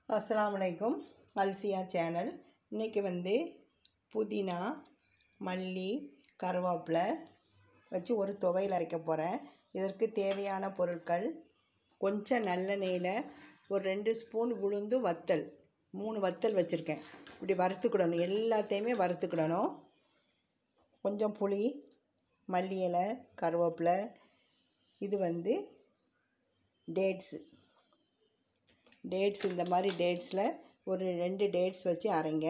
அஸ்ஸலாமு அலைக்கும் அல்சியா சேனல் இன்றைக்கி வந்து புதினா மல்லி கருவேப்பிலை வச்சு ஒரு துவையல் அரைக்க போகிறேன் இதற்கு தேவையான பொருட்கள் கொஞ்சம் நல்லெண்ணெயில் ஒரு ரெண்டு ஸ்பூன் உளுந்து வத்தல் மூணு வத்தல் வச்சுருக்கேன் இப்படி வறுத்துக்கிடணும் எல்லாத்தையுமே வறுத்துக்கிடணும் கொஞ்சம் புளி மல்லி இலை கருவேப்பிலை இது வந்து டேட்ஸு டேட்ஸ் இந்த மாதிரி டேட்ஸில் ஒரு ரெண்டு டேட்ஸ் வச்சு அரைங்க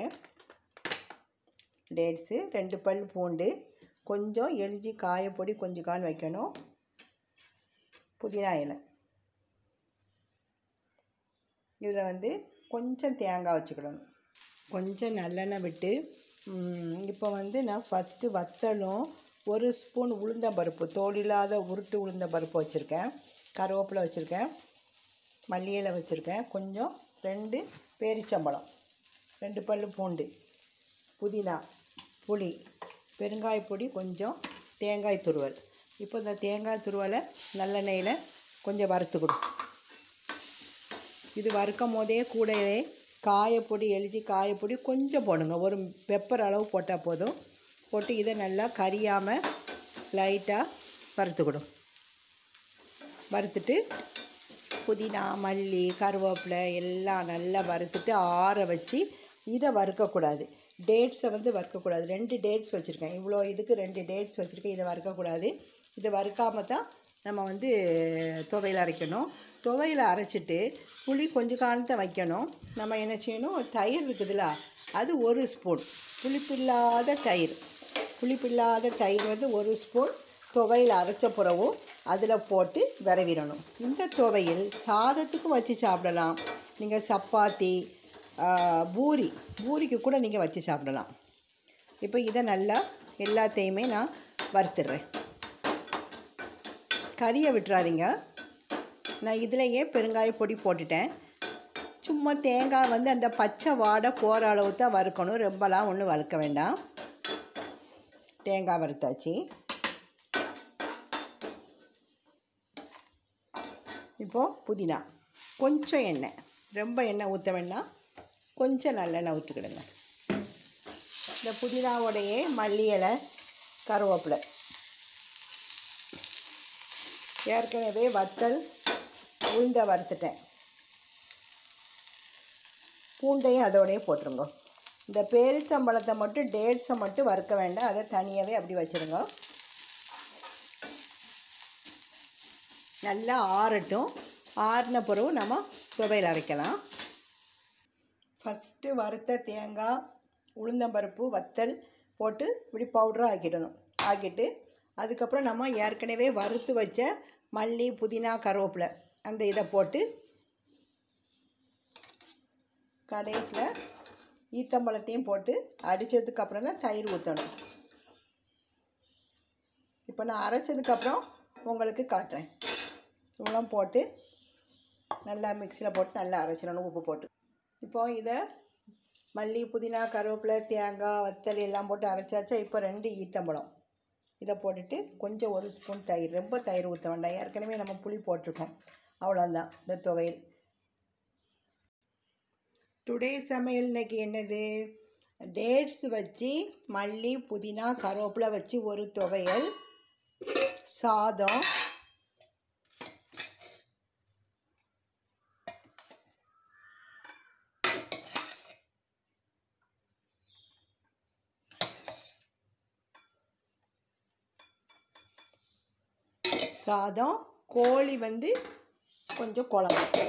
டேட்ஸு ரெண்டு பல் பூண்டு கொஞ்சம் எலிச்சி காயப்பொடி கொஞ்சம் கால் வைக்கணும் புதினா இலை இதில் வந்து கொஞ்சம் தேங்காய் வச்சுக்கிடணும் கொஞ்சம் நல்லெண்ணெய் விட்டு இப்போ வந்து நான் ஃபஸ்ட்டு வத்தலும் ஒரு ஸ்பூன் உளுந்தம்பருப்பு தோல் இல்லாத உருட்டு உளுந்தம்பருப்பு வச்சுருக்கேன் கருவேப்பிலை வச்சுருக்கேன் மல்லி இலை வச்சுருக்கேன் கொஞ்சம் ரெண்டு பேரிச்சம்பழம் ரெண்டு பல் பூண்டு புதினா புளி பெருங்காய பொடி கொஞ்சம் தேங்காய் துருவல் இப்போ இந்த தேங்காய் துருவலை நல்லெண்ணெயில் கொஞ்சம் வறுத்துக்கணும் இது வறுக்கும் போதே கூடவே காயப்பொடி எழுச்சி காயப்பொடி கொஞ்சம் போடுங்க ஒரு பெப்பர் அளவு போட்டால் போதும் போட்டு இதை நல்லா கரியாமல் லைட்டாக வறுத்துக்கணும் வறுத்துட்டு புதினா மல்லி கருவேப்பிலை எல்லாம் நல்லா வறுத்துட்டு ஆற வச்சு இதை வறுக்கக்கூடாது டேட்ஸை வந்து வறுக்கக்கூடாது ரெண்டு டேட்ஸ் வச்சுருக்கேன் இவ்வளோ இதுக்கு ரெண்டு டேட்ஸ் வச்சுருக்கேன் இதை வறுக்கக்கூடாது இதை வறுக்காமல் தான் நம்ம வந்து துவையில் அரைக்கணும் துவையில் அரைச்சிட்டு புளி கொஞ்சம் காலத்தை வைக்கணும் நம்ம என்ன செய்யணும் தயிர் இருக்குதுல்ல அது ஒரு ஸ்பூன் புளிப்பில்லாத தயிர் புளிப்பில்லாத தயிர் வந்து ஒரு ஸ்பூன் துவையில் அரைச்ச பிறவும் அதில் போட்டு விரவிடணும் இந்த துவையில் சாதத்துக்கும் வச்சு சாப்பிடலாம் நீங்கள் சப்பாத்தி பூரி பூரிக்கு கூட நீங்கள் வச்சு சாப்பிடலாம் இப்போ இதை நல்லா எல்லாத்தையுமே நான் வறுத்துடுறேன் கறியை விட்டுறாதீங்க நான் இதிலையே பெருங்காய பொடி போட்டுட்டேன் சும்மா தேங்காய் வந்து அந்த பச்சை வாடை போகிற அளவு தான் வறுக்கணும் ரொம்பலாம் ஒன்றும் வறுக்க வேண்டாம் தேங்காய் வறுத்தாச்சு இப்போது புதினா கொஞ்சம் எண்ணெய் ரொம்ப எண்ணெய் ஊற்ற வேண்டாம் கொஞ்சம் நல்லெண்ணெய் ஊற்றிக்கிடுங்க இந்த புதினாவோடையே மல்லி இலை கருவேப்பிலை ஏற்கனவே வத்தல் உளுந்த வறுத்துட்டேன் பூண்டையும் அதோடய போட்டுருங்க இந்த பேரிச்சம்பழத்தை மட்டும் டேட்ஸை மட்டும் வறுக்க வேண்டாம் அதை தனியாகவே அப்படி வச்சுருங்க நல்லா ஆறட்டும் ஆறின பிறகு நம்ம துவையில் அரைக்கலாம் ஃபஸ்ட்டு வறுத்த தேங்காய் உளுந்தம்பருப்பு வத்தல் போட்டு இப்படி பவுட்ராக ஆக்கிடணும் ஆக்கிட்டு அதுக்கப்புறம் நம்ம ஏற்கனவே வறுத்து வச்ச மல்லி புதினா கருவேப்பிலை அந்த இதை போட்டு கடைசியில் ஈத்தம்பழத்தையும் போட்டு அடித்ததுக்கப்புறம் தான் தயிர் ஊற்றணும் இப்போ நான் அரைச்சதுக்கப்புறம் உங்களுக்கு காட்டுறேன் இவ்வளோ போட்டு நல்லா மிக்சியில் போட்டு நல்லா அரைச்சிடணும் உப்பு போட்டு இப்போது இதை மல்லி புதினா கருவேப்பிலை தேங்காய் வத்தல் எல்லாம் போட்டு அரைச்சாச்சா இப்போ ரெண்டு ஈத்தம்பழம் இதை போட்டுட்டு கொஞ்சம் ஒரு ஸ்பூன் தயிர் ரொம்ப தயிர் ஊற்ற வேண்டாம் ஏற்கனவே நம்ம புளி போட்டிருக்கோம் அவ்வளோதான் இந்த துவையல் டுடே சமையல் இன்னைக்கு என்னது டேட்ஸ் வச்சு மல்லி புதினா கருவேப்பிலை வச்சு ஒரு துவையல் சாதம் சாதம் கோழி வந்து கொஞ்சம் குழம்பு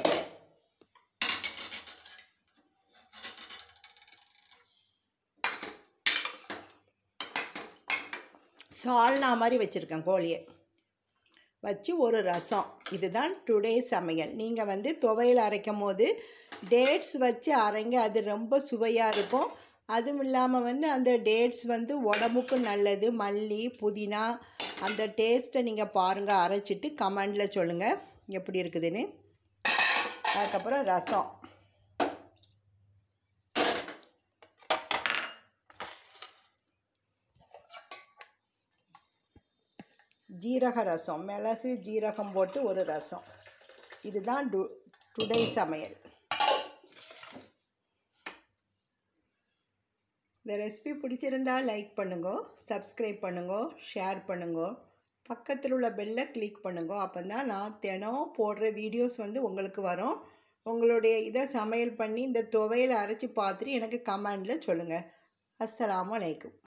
சால்னா மாதிரி வச்சுருக்கேன் கோழியை வச்சு ஒரு ரசம் இதுதான் டுடே சமையல் நீங்கள் வந்து துவையில் அரைக்கும் போது டேட்ஸ் வச்சு அரைங்க அது ரொம்ப சுவையாக இருக்கும் அதுவும் இல்லாமல் வந்து அந்த டேட்ஸ் வந்து உடம்புக்கும் நல்லது மல்லி புதினா அந்த டேஸ்ட்டை நீங்கள் பாருங்கள் அரைச்சிட்டு கமெண்டில் சொல்லுங்கள் எப்படி இருக்குதுன்னு அதுக்கப்புறம் ரசம் ஜீரக ரசம் மிளகு ஜீரகம் போட்டு ஒரு ரசம் இதுதான் டு டுடே சமையல் இந்த ரெசிபி பிடிச்சிருந்தா லைக் பண்ணுங்க சப்ஸ்கிரைப் பண்ணுங்க ஷேர் பண்ணுங்க பக்கத்தில் உள்ள பெல்லை கிளிக் பண்ணுங்க அப்போ தான் நான் தினம் போடுற வீடியோஸ் வந்து உங்களுக்கு வரும் உங்களுடைய இதை சமையல் பண்ணி இந்த துவையலை அரைச்சி பார்த்துட்டு எனக்கு கமெண்டில் சொல்லுங்கள் அஸ்ஸலாமு அலைக்கும்